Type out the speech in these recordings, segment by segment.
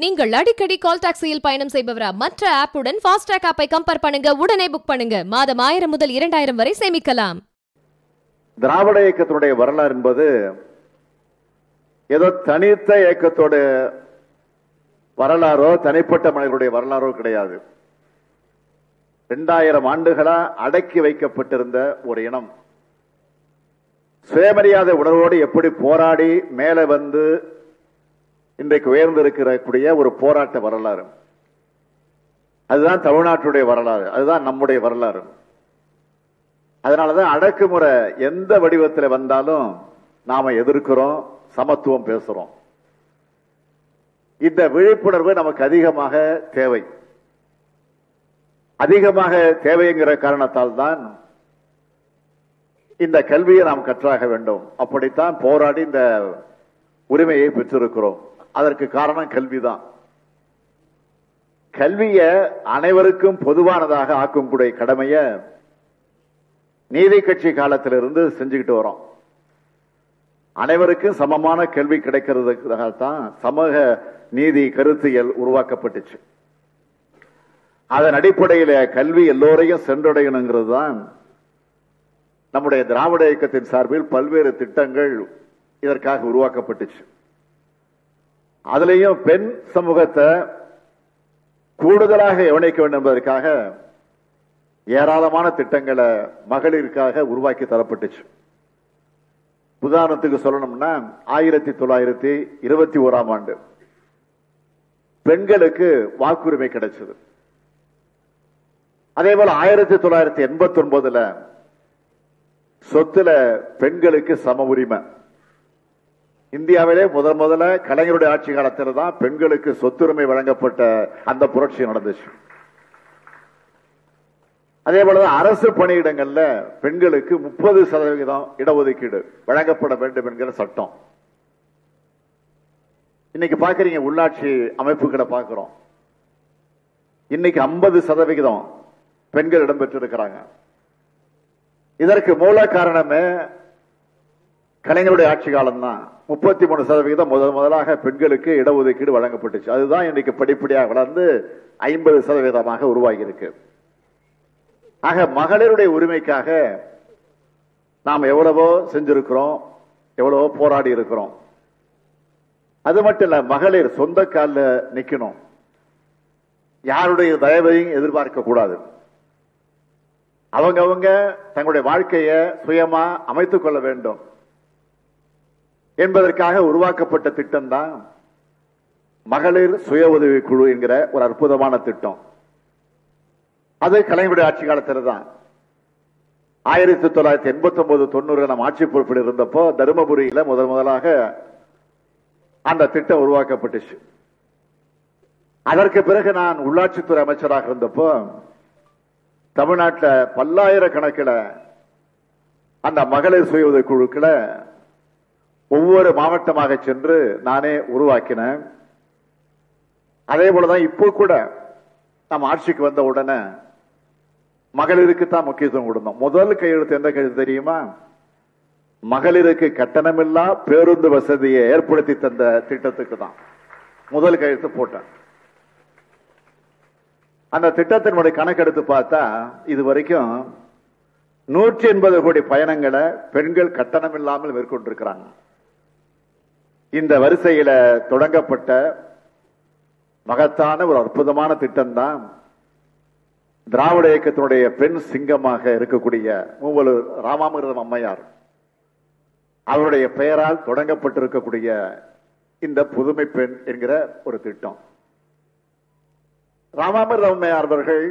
நீங்கள் அடிக்கடி கால் டாக்ஸியில் பயணம் செய்பவரா மற்ற ஆப்புடன் ஃபாஸ்டாக் ஆப்பை கம்பேர் பண்ணுங்க உடனே புக் பண்ணுங்க மாதம் ஆயிரம் முதல் இரண்டாயிரம் வரை சேமிக்கலாம் திராவிட இயக்கத்தினுடைய வரலாறு என்பது ஏதோ தனித்த இயக்கத்தோட வரலாறோ தனிப்பட்ட மனிதர்களுடைய வரலாறோ கிடையாது இரண்டாயிரம் ஆண்டுகளா அடக்கி வைக்கப்பட்டிருந்த ஒரு இனம் சுயமரியாதை உணர்வோடு எப்படி போராடி மேலே வந்து இன்றைக்கு உயர்ந்திருக்கிறக்கூடிய ஒரு போராட்ட வரலாறு அதுதான் தமிழ்நாட்டுடைய வரலாறு அதுதான் நம்முடைய வரலாறு அதனாலதான் அடக்குமுறை எந்த வடிவத்தில் வந்தாலும் நாம எதிர்க்கிறோம் சமத்துவம் பேசுறோம் இந்த விழிப்புணர்வு நமக்கு அதிகமாக தேவை அதிகமாக தேவைங்கிற காரணத்தால் தான் இந்த கல்வியை நாம் கற்றாக வேண்டும் அப்படித்தான் போராடி இந்த உரிமையை பெற்றிருக்கிறோம் அதற்கு காரணம் கல்விதான் கல்வியை அனைவருக்கும் பொதுவானதாக ஆக்கக்கூடிய கடமையை நீதி கட்சி காலத்திலிருந்து செஞ்சுக்கிட்டு வரோம் அனைவருக்கும் சமமான கல்வி கிடைக்கிறதுக்காகத்தான் சமூக நீதி கருத்தியல் உருவாக்கப்பட்டுச்சு அதன் அடிப்படையில் கல்வி எல்லோரையும் சென்றடையணுங்கிறது தான் நம்முடைய திராவிட இயக்கத்தின் சார்பில் பல்வேறு திட்டங்கள் இதற்காக உருவாக்கப்பட்டுச்சு அதுலேயும் பெண் சமூகத்தை கூடுதலாக கவனிக்க வேண்டும் என்பதற்காக ஏராளமான திட்டங்களை மகளிருக்காக உருவாக்கி தரப்பட்டுச்சு உதாரணத்துக்கு சொல்லணும்னா ஆயிரத்தி தொள்ளாயிரத்தி இருபத்தி ஓராம் ஆண்டு பெண்களுக்கு வாக்குரிமை கிடைச்சது அதே போல ஆயிரத்தி தொள்ளாயிரத்தி எண்பத்தி ஒன்பதுல சொத்துல பெண்களுக்கு சம உரிமை இந்தியாவிலே முதல் முதல்ல கலைஞருடைய ஆட்சி காலத்தில் தான் பெண்களுக்கு சொத்துரிமை வழங்கப்பட்ட அந்த புரட்சி நடந்துச்சு அதே போலதான் அரசு பணியிடங்கள்ல பெண்களுக்கு முப்பது சதவிகிதம் இடஒதுக்கீடு வழங்கப்பட வேண்டும் என்கிற சட்டம் இன்னைக்கு பாக்குறீங்க உள்ளாட்சி அமைப்புகளை பார்க்கிறோம் இன்னைக்கு ஐம்பது சதவிகிதம் பெண்கள் இடம்பெற்றிருக்கிறாங்க இதற்கு மூல காரணமே கலைஞருடைய ஆட்சி காலம் தான் முப்பத்தி மூணு சதவிகிதம் முதல் முதலாக பெண்களுக்கு இடஒதுக்கீடு வழங்கப்பட்டுச்சு அதுதான் இன்னைக்கு படிப்படியாக வளர்ந்து ஐம்பது சதவீதமாக உருவாகி இருக்கு ஆக மகளிருடைய உரிமைக்காக நாம் எவ்வளவோ செஞ்சிருக்கிறோம் எவ்வளவோ போராடி இருக்கிறோம் அது மட்டும் இல்ல மகளிர் சொந்த காலில் நிக்கணும் யாருடைய தயவையும் எதிர்பார்க்க கூடாது அவங்க அவங்க தங்களுடைய வாழ்க்கையை சுயமா அமைத்துக் கொள்ள வேண்டும் என்பதற்காக உருவாக்கப்பட்ட திட்டம் தான் மகளிர் சுய உதவி குழு என்கிற ஒரு அற்புதமான திட்டம் அது கலைஞருடைய ஆட்சி காலத்தில் தான் ஆயிரத்தி தொள்ளாயிரத்தி எண்பத்தி ஒன்பது தொண்ணூறு நம்ம ஆட்சி பொறுப்பில் இருந்தப்போ தருமபுரியில முதல் முதலாக அந்த திட்டம் உருவாக்கப்பட்டுச்சு அதற்கு பிறகு நான் உள்ளாட்சித்துறை அமைச்சராக இருந்தப்போ தமிழ்நாட்டில் பல்லாயிரக்கணக்கில் அந்த மகளிர் சுய உதவி குழுக்களை ஒவ்வொரு மாவட்டமாக சென்று நானே உருவாக்கினேன் அதே போலதான் இப்போ கூட நம்ம ஆட்சிக்கு வந்த உடனே மகளிருக்கு தான் முக்கியத்துவம் கொடுத்தோம் முதல் கையெழுத்து எந்த கையெழுத்து தெரியுமா மகளிருக்கு கட்டணமில்லா பேருந்து வசதியை ஏற்படுத்தி தந்த திட்டத்துக்கு தான் முதல் கையெழுத்து போட்டேன் அந்த திட்டத்தினுடைய கணக்கெடுத்து பார்த்தா இது வரைக்கும் நூற்றி எண்பது கோடி பயணங்களை பெண்கள் கட்டணம் இல்லாமல் மேற்கொண்டிருக்கிறாங்க இந்த வரிசையில தொடங்கப்பட்ட மகத்தான ஒரு அற்புதமான திட்டம் தான் திராவிட இயக்கத்தினுடைய பெண் சிங்கமாக இருக்கக்கூடிய மூவலூர் ராமாமிர்தம் அம்மையார் அவருடைய பெயரால் தொடங்கப்பட்டிருக்கக்கூடிய இந்த புதுமை பெண் என்கிற ஒரு திட்டம் ராமாமிர்தம் அம்மையார் அவர்கள்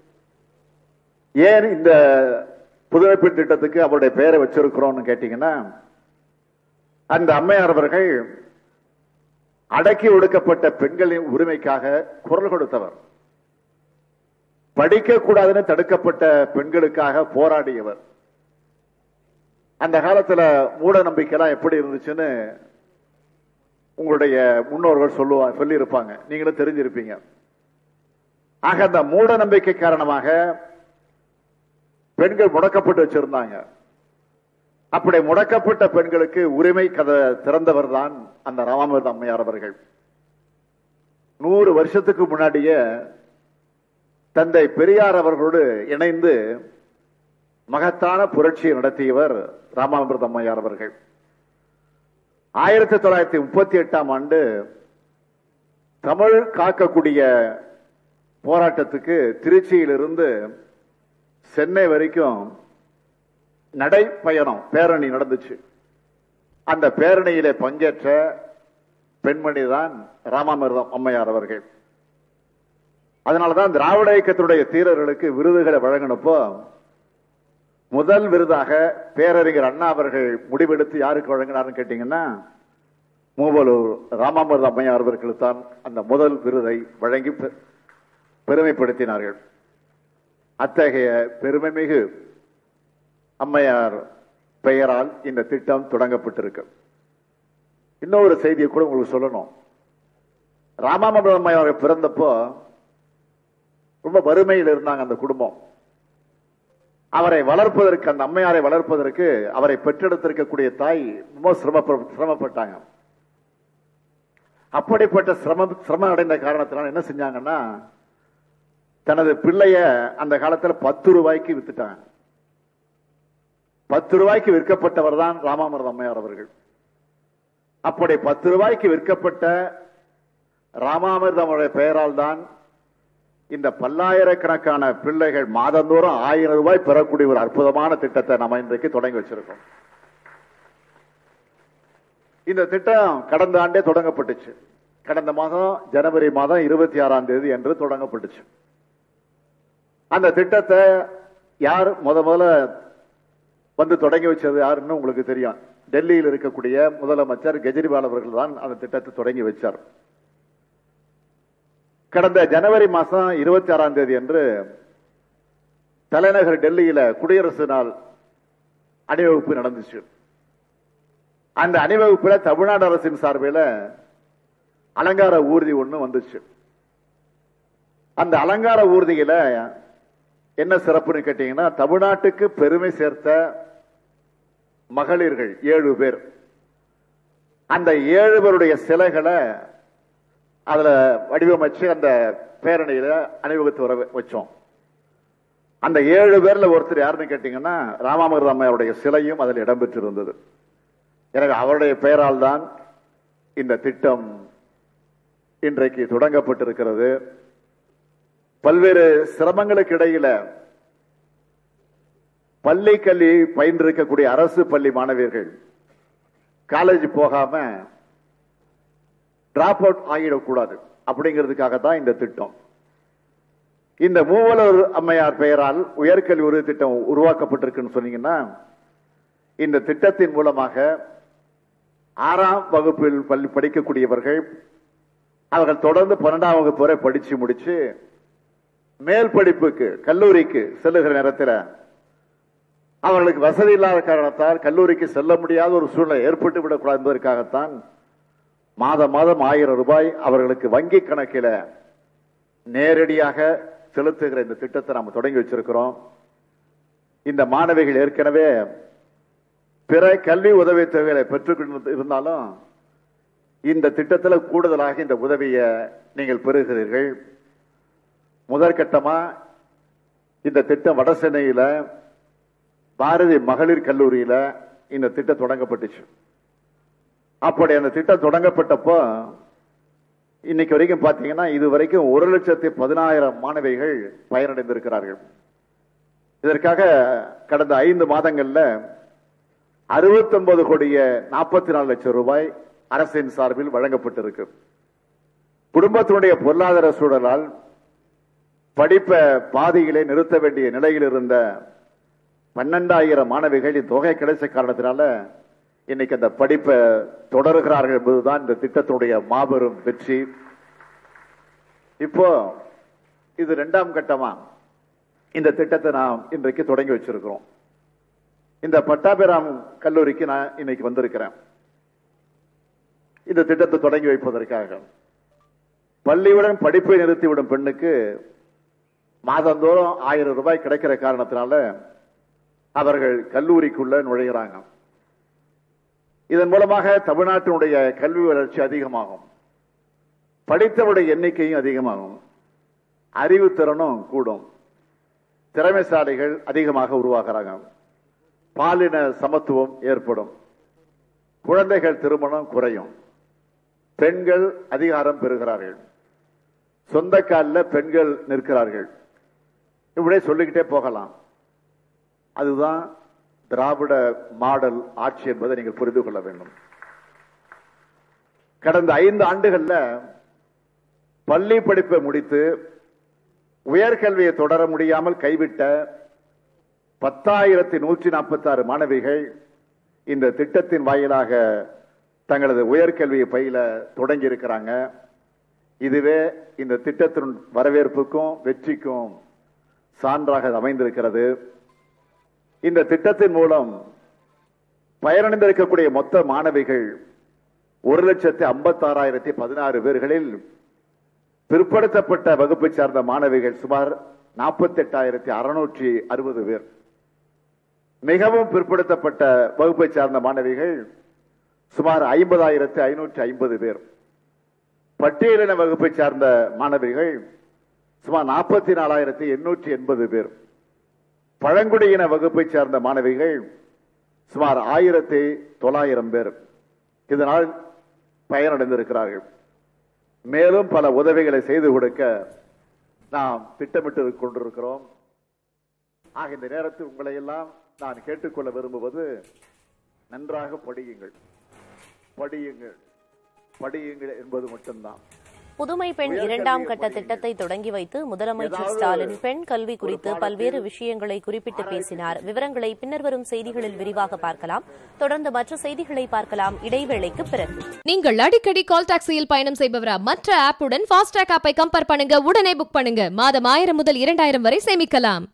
ஏன் இந்த புதுமை பெண் திட்டத்துக்கு அவருடைய பெயரை வச்சிருக்கிறோம்னு கேட்டீங்கன்னா அந்த அம்மையார் அவர்கள் அடக்கி ஒடுக்கப்பட்ட பெண்களின் உரிமைக்காக குரல் கொடுத்தவர் படிக்க கூடாதுன்னு தடுக்கப்பட்ட பெண்களுக்காக போராடியவர் அந்த காலத்துல மூட நம்பிக்கைலாம் எப்படி இருந்துச்சுன்னு உங்களுடைய முன்னோர்கள் சொல்லுவா சொல்லி இருப்பாங்க நீங்களும் தெரிஞ்சிருப்பீங்க ஆக அந்த மூட நம்பிக்கை காரணமாக பெண்கள் முடக்கப்பட்டு வச்சிருந்தாங்க அப்படி முடக்கப்பட்ட பெண்களுக்கு உரிமை கதை திறந்தவர் தான் அந்த ராமாமிர்த அம்மையார் அவர்கள் நூறு வருஷத்துக்கு முன்னாடியே தந்தை பெரியார் அவர்களோடு இணைந்து மகத்தான புரட்சியை நடத்தியவர் ராமாமிர்த அம்மையார் அவர்கள் ஆயிரத்தி தொள்ளாயிரத்தி முப்பத்தி எட்டாம் ஆண்டு தமிழ் காக்கக்கூடிய போராட்டத்துக்கு திருச்சியிலிருந்து சென்னை வரைக்கும் நடைப்பயணம் பேரணி நடந்துச்சு அந்த பேரணியிலே பங்கேற்ற பெண்மணி தான் ராமாமிர்தம் அம்மையார் அவர்கள் அதனாலதான் திராவிட இயக்கத்தினுடைய தீரர்களுக்கு விருதுகளை வழங்கினப்போ முதல் விருதாக பேரறிஞர் அண்ணா அவர்கள் முடிவெடுத்து யாருக்கு வழங்கினார்னு கேட்டீங்கன்னா மூவலூர் ராமாமிர்த அம்மையார் அவர்களுக்கு தான் அந்த முதல் விருதை வழங்கி பெ- பெருமைப்படுத்தினார்கள் அத்தகைய பெருமைமிகு அம்மையார் பெயரால் இந்த திட்டம் தொடங்கப்பட்டிருக்கு இன்னொரு செய்தியை கூட உங்களுக்கு சொல்லணும் ராமாமிர்த அம்மையார் பிறந்தப்போ ரொம்ப வறுமையில் இருந்தாங்க அந்த குடும்பம் அவரை வளர்ப்பதற்கு அந்த அம்மையாரை வளர்ப்பதற்கு அவரை பெற்றெடுத்திருக்கக்கூடிய தாய் ரொம்ப சிரமப்ப- சிரமப்பட்டாங்க அப்படிப்பட்ட சிரமம் சிரமம் அடைந்த காரணத்தினால என்ன செஞ்சாங்கன்னா தனது பிள்ளைய அந்த காலத்துல பத்து ரூபாய்க்கு வித்துட்டாங்க பத்து ரூபாய்க்கு விற்கப்பட்டவர் தான் ராமாமிர்த அம்மையார் அவர்கள் அப்படி பத்து ரூபாய்க்கு விற்கப்பட்ட ராமாமிர்தமுடைய பெயரால் தான் இந்த பல்லாயிரக்கணக்கான பிள்ளைகள் மாதந்தோறும் ஆயிரம் ரூபாய் பெறக்கூடிய ஒரு அற்புதமான திட்டத்தை நம்ம இன்றைக்கு தொடங்கி வச்சிருக்கோம் இந்த திட்டம் கடந்த ஆண்டே தொடங்கப்பட்டுச்சு கடந்த மாதம் ஜனவரி மாதம் இருபத்தி ஆறாம் தேதி என்று தொடங்கப்பட்டுச்சு அந்த திட்டத்தை யார் முத முதல்ல வந்து தொடங்கி வச்சது யாருன்னு உங்களுக்கு தெரியும் டெல்லியில் இருக்கக்கூடிய முதலமைச்சர் கெஜ்ரிவால் அவர்கள் தான் அந்த திட்டத்தை தொடங்கி வச்சார் கடந்த ஜனவரி மாசம் இருபத்தி ஆறாம் தேதி அன்று தலைநகர் டெல்லியில குடியரசு நாள் அணிவகுப்பு நடந்துச்சு அந்த அணிவகுப்புல தமிழ்நாடு அரசின் சார்பில் அலங்கார ஊர்தி ஒண்ணு வந்துச்சு அந்த அலங்கார ஊர்தியில என்ன சிறப்புன்னு கேட்டீங்கன்னா தமிழ்நாட்டுக்கு பெருமை சேர்த்த மகளிர்கள் ஏழு பேர் அந்த ஏழு பேருடைய சிலைகளை அதுல வடிவமைச்சு அந்த பேரணியில அணிவகுத்து வர வச்சோம் அந்த ஏழு பேர்ல ஒருத்தர் யாருன்னு கேட்டீங்கன்னா ராமாமிர்த அம்மையாருடைய சிலையும் அதில் இடம்பெற்றிருந்தது எனவே அவருடைய பெயரால் தான் இந்த திட்டம் இன்றைக்கு தொடங்கப்பட்டிருக்கிறது பல்வேறு சிரமங்களுக்கு இடையில பள்ளி கல்வி பயின்றிருக்கக்கூடிய அரசு பள்ளி மாணவியர்கள் காலேஜ் போகாம டிராப் அவுட் ஆகிடக்கூடாது அப்படிங்கிறதுக்காக தான் இந்த திட்டம் இந்த மூவலூர் அம்மையார் பெயரால் உயர்கல்வி உறுதி திட்டம் உருவாக்கப்பட்டிருக்குன்னு சொன்னீங்கன்னா இந்த திட்டத்தின் மூலமாக ஆறாம் வகுப்பில் பள்ளி படிக்கக்கூடியவர்கள் அவர்கள் தொடர்ந்து பன்னெண்டாம் வகுப்பு வரை படிச்சு முடிச்சு மேல் படிப்புக்கு கல்லூரிக்கு செல்லுகிற நேரத்தில் அவர்களுக்கு வசதி இல்லாத காரணத்தால் கல்லூரிக்கு செல்ல முடியாத ஒரு சூழ்நிலை ஏற்பட்டு விடக்கூடாது என்பதற்காகத்தான் மாதம் மாதம் ஆயிரம் ரூபாய் அவர்களுக்கு வங்கி கணக்கில நேரடியாக செலுத்துகிற இந்த திட்டத்தை நாம் தொடங்கி வச்சிருக்கிறோம் இந்த மாணவிகள் ஏற்கனவே பிற கல்வி உதவி தொகைகளை பெற்றுக் இருந்தாலும் இந்த திட்டத்தில் கூடுதலாக இந்த உதவியை நீங்கள் பெறுகிறீர்கள் முதற்கட்டமா இந்த திட்டம் வட சென்னையில பாரதி மகளிர் கல்லூரியில இந்த திட்டம் தொடங்கப்பட்டுச்சு அப்படி அந்த திட்டம் தொடங்கப்பட்டப்போ இன்னைக்கு வரைக்கும் பாத்தீங்கன்னா இது வரைக்கும் ஒரு லட்சத்தி பதினாயிரம் மாணவிகள் பயனடைந்திருக்கிறார்கள் இதற்காக கடந்த ஐந்து மாதங்கள்ல அறுபத்தொன்பது கோடிய நாற்பத்தி நாலு லட்சம் ரூபாய் அரசின் சார்பில் வழங்கப்பட்டிருக்கு குடும்பத்தினுடைய பொருளாதார சூழலால் படிப்பை பாதியிலே நிறுத்த வேண்டிய நிலையில் இருந்த பன்னெண்டாயிரம் மாணவிகள் இத்தொகை கிடைச்ச காரணத்தினால இன்னைக்கு அந்த படிப்பை தொடர்கிறார்கள் என்பதுதான் இந்த திட்டத்தினுடைய மாபெரும் வெற்றி இப்போ இது இரண்டாம் கட்டமா இந்த திட்டத்தை நாம் இன்றைக்கு தொடங்கி வச்சிருக்கிறோம் இந்த பட்டாபிராம் கல்லூரிக்கு நான் இன்னைக்கு வந்திருக்கிறேன் இந்த திட்டத்தை தொடங்கி வைப்பதற்காக பள்ளியுடன் படிப்பை நிறுத்திவிடும் பெண்ணுக்கு மாதந்தோறும் ஆயிரம் ரூபாய் கிடைக்கிற காரணத்தினால அவர்கள் கல்லூரிக்குள்ள நுழைகிறாங்க இதன் மூலமாக தமிழ்நாட்டினுடைய கல்வி வளர்ச்சி அதிகமாகும் படித்தவருடைய எண்ணிக்கையும் அதிகமாகும் அறிவுத்திறனும் கூடும் திறமைசாலிகள் அதிகமாக உருவாகிறாங்க பாலின சமத்துவம் ஏற்படும் குழந்தைகள் திருமணம் குறையும் பெண்கள் அதிகாரம் பெறுகிறார்கள் சொந்த காலில் பெண்கள் நிற்கிறார்கள் இப்படியே சொல்லிக்கிட்டே போகலாம் அதுதான் திராவிட மாடல் ஆட்சி என்பதை நீங்கள் புரிந்து கொள்ள வேண்டும் கடந்த ஐந்து ஆண்டுகள்ல பள்ளி படிப்பை முடித்து உயர்கல்வியை தொடர முடியாமல் கைவிட்ட பத்தாயிரத்தி நூற்றி நாற்பத்தி ஆறு மாணவிகள் இந்த திட்டத்தின் வாயிலாக தங்களது உயர்கல்வியை பயில தொடங்கி இருக்கிறாங்க இதுவே இந்த திட்டத்தின் வரவேற்புக்கும் வெற்றிக்கும் சான்றாக அது அமைந்திருக்கிறது இந்த திட்டத்தின் மூலம் பயனடைந்திருக்கக்கூடிய மொத்த மாணவிகள் ஒரு லட்சத்தி ஐம்பத்தாறாயிரத்தி பதினாறு பேர்களில் பிற்படுத்தப்பட்ட வகுப்பை சார்ந்த மாணவிகள் சுமார் நாற்பத்தி எட்டாயிரத்தி அறுநூற்றி அறுபது பேர் மிகவும் பிற்படுத்தப்பட்ட வகுப்பை சார்ந்த மாணவிகள் சுமார் ஐம்பதாயிரத்தி ஐநூற்றி ஐம்பது பேர் பட்டியலின வகுப்பை சார்ந்த மாணவிகள் சுமார் நாற்பத்தி நாலாயிரத்தி எண்ணூற்றி எண்பது பேர் பழங்குடியின வகுப்பை சார்ந்த மாணவிகள் சுமார் ஆயிரத்தி தொள்ளாயிரம் பேர் இதனால் பயனடைந்திருக்கிறார்கள் மேலும் பல உதவிகளை செய்து கொடுக்க நாம் திட்டமிட்டு கொண்டிருக்கிறோம் ஆக இந்த நேரத்தில் உங்களை எல்லாம் நான் கேட்டுக்கொள்ள விரும்புவது நன்றாக படியுங்கள் படியுங்கள் படியுங்கள் என்பது மட்டும்தான் புதுமை பெண் இரண்டாம் கட்ட திட்டத்தை தொடங்கி வைத்து முதலமைச்சர் ஸ்டாலின் பெண் கல்வி குறித்து பல்வேறு விஷயங்களை குறிப்பிட்டு பேசினார் விவரங்களை பின்னர் வரும் செய்திகளில் விரிவாக பார்க்கலாம் தொடர்ந்து மற்ற செய்திகளை பார்க்கலாம் இடைவேளைக்கு பிறகு நீங்கள் அடிக்கடி கால் டாக்ஸியில் பயணம் செய்பவரா மற்ற ஆப்புடன் ஃபாஸ்டாக் ஆப்பை கம்பேர் பண்ணுங்க உடனே புக் பண்ணுங்க மாதம் ஆயிரம் முதல் இரண்டாயிரம் வரை சேமிக்கலாம்